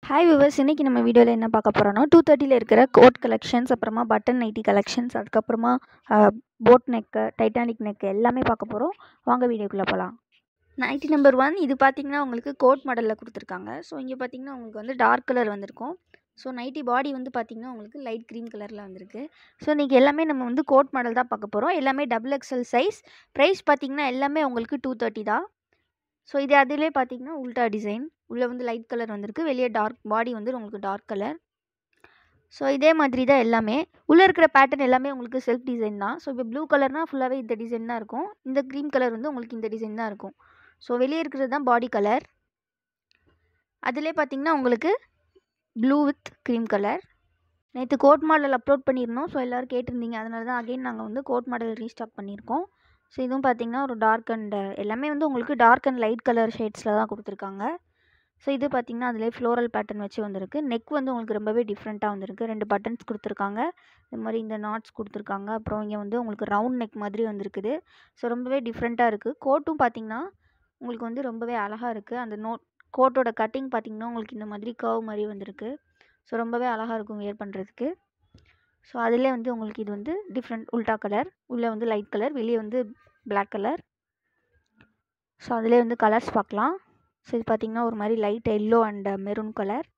hi viewers இன்றைக்கி நம்ம வீடியோவில் என்ன பார்க்க போகிறோன்னா டூ தேர்ட்டியில் இருக்கிற கோட் கலெக்ஷன்ஸ் அப்புறமா பட்டன் நைட்டி கலெக்ஷன்ஸ் அதுக்கப்புறமா போட் நெக்கு டைட்டானிக் நெக்கு எல்லாமே பார்க்க போகிறோம் வாங்க வீடியோக்குள்ளே போகலாம் நைட்டி நம்பர் ஒன் இது பார்த்தீங்கன்னா உங்களுக்கு கோட் மாடலில் கொடுத்துருக்காங்க ஸோ இங்கே பார்த்தீங்கன்னா உங்களுக்கு வந்து டார்க் கலர் வந்திருக்கும் ஸோ நைட்டி பாடி வந்து பார்த்திங்கன்னா உங்களுக்கு லைட் க்ரீன் கலரில் வந்திருக்கு ஸோ இன்றைக்கி எல்லாமே நம்ம வந்து கோட் மாடல் தான் பார்க்க போகிறோம் எல்லாமே டபுள் எக்ஸல் சைஸ் ப்ரைஸ் பார்த்திங்கன்னா எல்லாமே உங்களுக்கு டூ தேர்ட்டி தான் ஸோ இது அதிலே பார்த்தீங்கன்னா உல்டா டிசைன் உள்ளே வந்து லைட் கலர் வந்திருக்கு வெளியே டார்க் பாடி வந்து உங்களுக்கு டார்க் கலர் ஸோ இதே மாதிரி தான் எல்லாமே உள்ளே இருக்கிற பேட்டர்ன் எல்லாமே உங்களுக்கு செல்ஃப் டிசைன் தான் ஸோ இப்போ ப்ளூ கலர்னால் ஃபுல்லாகவே இந்த டிசைன் தான் இருக்கும் இந்த க்ரீன் கலர் வந்து உங்களுக்கு இந்த டிசைன் தான் இருக்கும் ஸோ வெளியே இருக்கிறது தான் பாடி கலர் அதிலே பார்த்தீங்கன்னா உங்களுக்கு ப்ளூ வித் க்ரீம் கலர் நேற்று கோட் மாடல் அப்லோட் பண்ணியிருந்தோம் ஸோ எல்லோரும் கேட்டிருந்தீங்க அதனால தான் அகைன் நாங்கள் வந்து கோட் மாடல் ரீஸ்டாக் பண்ணியிருக்கோம் ஸோ இதுவும் பார்த்தீங்கன்னா ஒரு டார்க் அண்ட் எல்லாமே வந்து உங்களுக்கு டார்க் அண்ட் லைட் கலர் ஷேட்ஸில் தான் கொடுத்துருக்காங்க ஸோ இது பார்த்திங்கன்னா அதிலே ஃப்ளோரல் பேட்டர்ன் வச்சு வந்திருக்கு நெக் வந்து உங்களுக்கு ரொம்பவே டிஃப்ரெண்ட்டாக வந்திருக்கு ரெண்டு பட்டன்ஸ் கொடுத்துருக்காங்க இந்த மாதிரி இந்த நாட்ஸ் கொடுத்துருக்காங்க அப்புறம் இங்கே வந்து உங்களுக்கு ரவுண்ட் நெக் மாதிரி வந்திருக்குது ஸோ ரொம்பவே டிஃப்ரெண்ட்டாக இருக்குது கோட்டும் பார்த்திங்கன்னா உங்களுக்கு வந்து ரொம்பவே அழகாக இருக்குது அந்த நோட் கோட்டோட கட்டிங் பார்த்திங்கன்னா உங்களுக்கு இந்த மாதிரி கர்வ் மாதிரி வந்திருக்கு ஸோ ரொம்பவே அழகாக இருக்கும் வியர் பண்ணுறதுக்கு ஸோ அதிலே வந்து உங்களுக்கு இது வந்து டிஃப்ரெண்ட் உல்டா கலர் உள்ளே வந்து லைட் கலர் வெளியே வந்து பிளாக் கலர் ஸோ அதிலே வந்து கலர்ஸ் பார்க்கலாம் ஸோ இது பார்த்திங்கன்னா ஒரு மாதிரி light yellow and maroon colour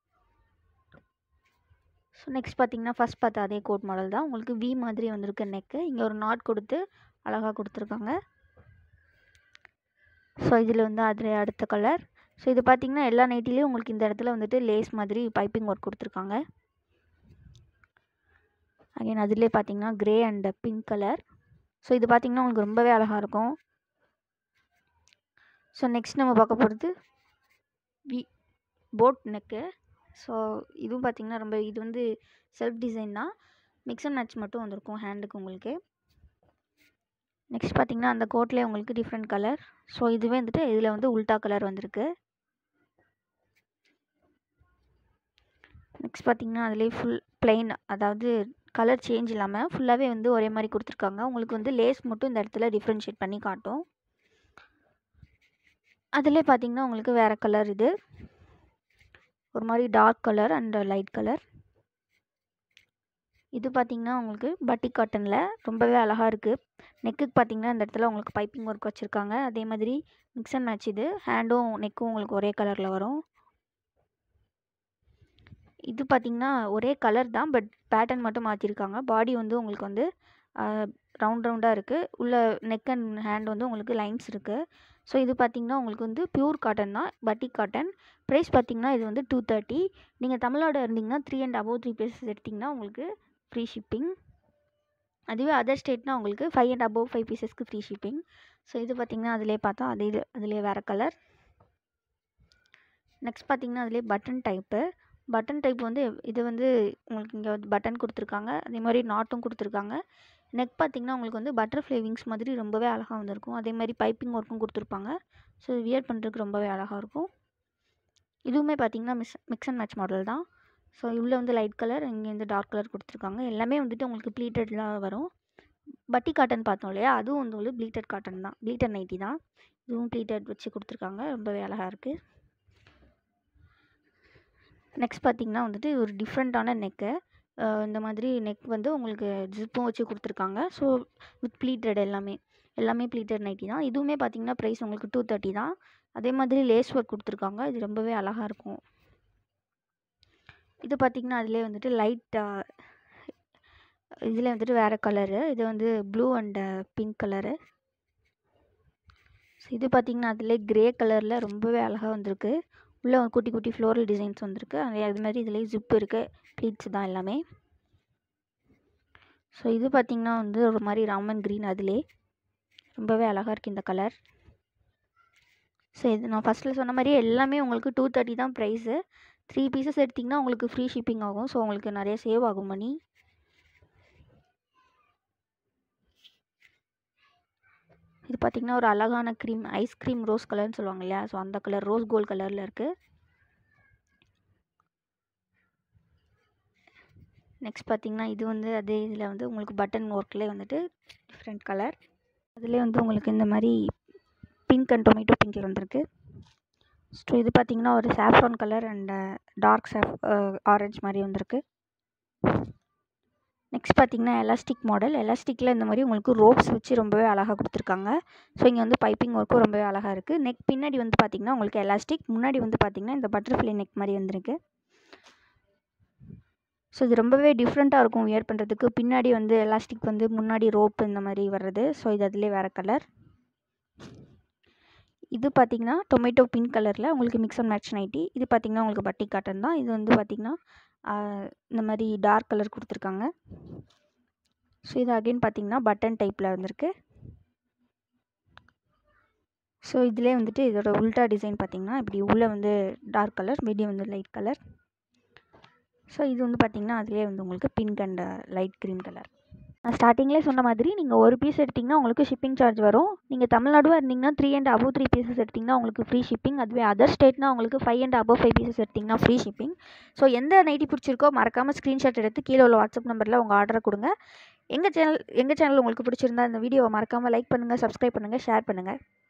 so next பார்த்திங்கன்னா ஃபஸ்ட் பார்த்த அதே கோட் மாடல் தான் உங்களுக்கு வி மாதிரி வந்திருக்கு நெக்கு இங்கே ஒரு நாட் கொடுத்து அழகாக கொடுத்துருக்காங்க ஸோ இதில் வந்து அதில் அடுத்த கலர் ஸோ இது பார்த்திங்கன்னா எல்லா நைட்டிலையும் உங்களுக்கு இந்த இடத்துல வந்துட்டு லேஸ் மாதிரி பைப்பிங் ஒர்க் கொடுத்துருக்காங்க அகைன் அதிலே பார்த்தீங்கன்னா grey and pink colour so இது பார்த்திங்கன்னா உங்களுக்கு ரொம்பவே அழகாக இருக்கும் ஸோ நெக்ஸ்ட் நம்ம பார்க்க போகிறது வி போட் நெக்கு ஸோ இதுவும் பார்த்திங்கன்னா ரொம்ப இது வந்து செல்ஃப் டிசைன் தான் மிக்ஸ் அண்ட் மேட்ச் மட்டும் வந்திருக்கும் ஹேண்டுக்கு உங்களுக்கு நெக்ஸ்ட் பார்த்திங்கன்னா அந்த கோட்லேயே உங்களுக்கு டிஃப்ரெண்ட் கலர் ஸோ இதுவே வந்துட்டு இதில் வந்து உல்டா கலர் வந்திருக்கு நெக்ஸ்ட் பார்த்திங்கன்னா அதுலேயே ஃபுல் பிளெயின் அதாவது கலர் சேஞ்ச் இல்லாமல் ஃபுல்லாகவே வந்து ஒரே மாதிரி கொடுத்துருக்காங்க உங்களுக்கு வந்து லேஸ் மட்டும் இந்த இடத்துல டிஃப்ரென்ஷியேட் பண்ணி காட்டும் அதிலே பார்த்திங்கன்னா உங்களுக்கு வேறு கலர் இது ஒரு மாதிரி dark colour and light colour இது பார்த்திங்கன்னா உங்களுக்கு பட்டி காட்டனில் ரொம்பவே அழகாக இருக்குது நெக்குக்கு பார்த்திங்கன்னா இந்த இடத்துல உங்களுக்கு பைப்பிங் ஒர்க் வச்சுருக்காங்க அதே மாதிரி மிக்ஸ் அண்ட் மேட்ச் இது ஹேண்டும் நெக்கும் உங்களுக்கு ஒரே கலரில் வரும் இது பார்த்திங்கன்னா ஒரே கலர் தான் பட் பேட்டர்ன் மட்டும் மாற்றிருக்காங்க பாடி வந்து உங்களுக்கு வந்து ரவுண்ட் ரவுண்டாக இருக்குது உள்ள நெக் அண்ட் ஹேண்ட் வந்து உங்களுக்கு லைன்ஸ் இருக்குது ஸோ இது பார்த்திங்கன்னா உங்களுக்கு வந்து பியூர் காட்டன் தான் பட்டிக் காட்டன் ப்ரைஸ் பார்த்திங்கன்னா இது வந்து டூ தேர்ட்டி நீங்கள் தமிழ்நாடு இருந்தீங்கன்னா three and above three pieces எடுத்திங்கன்னா உங்களுக்கு ஃப்ரீ ஷிப்பிங் அதுவே அதர் ஸ்டேட்னா உங்களுக்கு ஃபைவ் அண்ட் அபோவ் ஃபைவ் பீசஸ்க்கு ஃப்ரீ ஷிப்பிங் ஸோ இது பார்த்திங்கன்னா அதிலே பார்த்தா அதே இது அதிலே வேறு கலர் நெக்ஸ்ட் பார்த்திங்கன்னா அதிலே பட்டன் டைப்பு பட்டன் டைப் வந்து இது வந்து உங்களுக்கு இங்கே வந்து பட்டன் கொடுத்துருக்காங்க அதே மாதிரி நாட்டும் கொடுத்துருக்காங்க நெக் பார்த்திங்கன்னா உங்களுக்கு வந்து பட்டர்ஃப்ளை விங்ஸ் மாதிரி ரொம்பவே அழகாக வந்திருக்கும் அதே மாதிரி பைப்பிங் ஒர்க்கும் கொடுத்துருப்பாங்க ஸோ வியர் பண்ணுறதுக்கு ரொம்பவே அழகாக இருக்கும் இதுவுமே பார்த்திங்கன்னா miss mix and match model தான் ஸோ உள்ளே வந்து லைட் கலர் இங்கே வந்து டார்க் கலர் கொடுத்துருக்காங்க எல்லாமே வந்துட்டு உங்களுக்கு ப்ளீட்டட்லாம் வரும் பட்டி காட்டன் பார்த்தோம் இல்லையா அதுவும் வந்து உங்களுக்கு ப்ளீட்டட் காட்டன் தான் ப்ளீட்டட் நைட்டி தான் இதுவும் ப்ளீட்டட் வச்சு கொடுத்துருக்காங்க ரொம்பவே அழகாக இருக்குது நெக்ஸ்ட் பார்த்திங்கன்னா வந்துட்டு ஒரு டிஃப்ரெண்ட்டான நெக்கு இந்த மாதிரி நெக் வந்து உங்களுக்கு ஜிப்பும் வச்சு கொடுத்துருக்காங்க ஸோ வித் ப்ளீட்டட் எல்லாமே எல்லாமே ப்ளீட்டட் நைட்டி தான் இதுவுமே பார்த்திங்கன்னா ப்ரைஸ் உங்களுக்கு டூ தேர்ட்டி தான் அதே மாதிரி லேஸ் ஒர்க் கொடுத்துருக்காங்க இது ரொம்பவே அழகாக இருக்கும் இது பார்த்திங்கன்னா அதிலே வந்துட்டு லைட் இதில் வந்துட்டு வேறு கலரு இது வந்து blue and pink colour so இது பார்த்திங்கன்னா அதிலே க்ரே கலரில் ரொம்பவே அழகாக வந்திருக்கு உள்ளே குட்டி குட்டி ஃப்ளோரல் டிசைன்ஸ் வந்திருக்கு அதே அது மாதிரி இதுலேயே ஜிப் இருக்குது ப்ளீட்ஸ் தான் எல்லாமே ஸோ இது பார்த்திங்கன்னா வந்து ஒரு மாதிரி ராமன் க்ரீன் அதிலே ரொம்பவே அழகாக இருக்குது இந்த கலர் ஸோ இது நான் ஃபஸ்ட்டில் சொன்ன மாதிரியே எல்லாமே உங்களுக்கு டூ தேர்ட்டி தான் ப்ரைஸு த்ரீ பீசஸ் எடுத்திங்கன்னா உங்களுக்கு ஃப்ரீ ஷிப்பிங் ஆகும் ஸோ உங்களுக்கு நிறைய சேவ் ஆகும் மணி இது பார்த்திங்கன்னா ஒரு அழகான க்ரீம் ஐஸ்கிரீம் ரோஸ் கலர்னு சொல்லுவாங்க இல்லையா ஸோ அந்த கலர் ரோஸ் கோல்ட் கலரில் இருக்குது நெக்ஸ்ட் பார்த்திங்கன்னா இது வந்து அதே இதில் வந்து உங்களுக்கு பட்டன் ஒர்க்லேயே வந்துட்டு டிஃப்ரெண்ட் கலர் அதிலே வந்து உங்களுக்கு இந்த மாதிரி பிங்க் அண்ட் டொமேட்டோ பிங்க்கில் வந்திருக்கு ஸோ இது பார்த்தீங்கன்னா ஒரு சாஃப்ரான் கலர் அண்ட் டார்க் சாஃப் ஆரஞ்ச் மாதிரி வந்திருக்கு நெக்ஸ்ட் பார்த்தீங்கன்னா எலாஸ்டிக் மாடல் எலாஸ்டிக்கில் இந்த மாதிரி உங்களுக்கு ரோப்ஸ் வச்சு ரொம்பவே அழகாக கொடுத்துருக்காங்க ஸோ இங்கே வந்து பைப்பிங் ஒர்க்கும் ரொம்பவே அழகாக இருக்குது நெக் பின்னாடி வந்து பார்த்தீங்கன்னா உங்களுக்கு எலாஸ்டிக் முன்னாடி வந்து பார்த்தீங்கன்னா இந்த பட்டர்ஃப்ளை நெக் மாதிரி வந்திருக்கு ஸோ இது ரொம்பவே டிஃப்ரெண்ட்டாக இருக்கும் வியர் பண்ணுறதுக்கு பின்னாடி வந்து எலாஸ்டிக் வந்து முன்னாடி ரோப் இந்த மாதிரி வர்றது ஸோ இது அதிலே வேறு கலர் இது பார்த்தீங்கன்னா டொமேட்டோ பிங்க் கலரில் உங்களுக்கு மிக்ஸ் அண்ட் மேட்ச் நைட்டி இது பார்த்தீங்கன்னா உங்களுக்கு பட்டி காட்டன் தான் இது வந்து பார்த்தீங்கன்னா இந்த மாதிரி டார்க் கலர் கொடுத்துருக்காங்க ஸோ இது அகைன் பார்த்தீங்கன்னா பட்டன் டைப்பில் வந்திருக்கு ஸோ இதிலே வந்துட்டு இதோட உல்டா டிசைன் பார்த்தீங்கன்னா இப்படி உள்ளே வந்து டார்க் கலர் மீடியம் வந்து லைட் கலர் ஸோ இது வந்து பார்த்திங்கன்னா அதிலே வந்து உங்களுக்கு pink and light green colour நான் ஸ்டார்டிங்லேயே சொன்ன மாதிரி நீங்கள் ஒரு பீஸ் எடுத்திங்கன்னா உங்களுக்கு ஷிப்பிங் சார்ஜ் வரும் நீங்கள் தமிழ்நாடுவாக இருந்தீங்கன்னா three and above three pieces எடுத்திங்கன்னா உங்களுக்கு ஃப்ரீ ஷிப்பிங் அதுவே அதர் ஸ்டேட்னா உங்களுக்கு five and above five pieces எடுத்திங்கன்னா ஃப்ரீ ஷிப்பிங் ஸோ எந்த நைட்டி பிடிச்சிருக்கோ மறக்காமல் ஸ்க்ரீன்ஷாட் எடுத்து கீழே உள்ள வாட்ஸ்அப் நம்பரில் உங்கள் ஆர்டரை கொடுங்க எங்கள் சேனல் எங்கள் சேனல் உங்களுக்கு பிடிச்சிருந்தா இந்த வீடியோவை மறக்காமல் லைக் பண்ணுங்கள் சப்ஸ்கிரைப் பண்ணுங்கள் ஷேர் பண்ணுங்கள்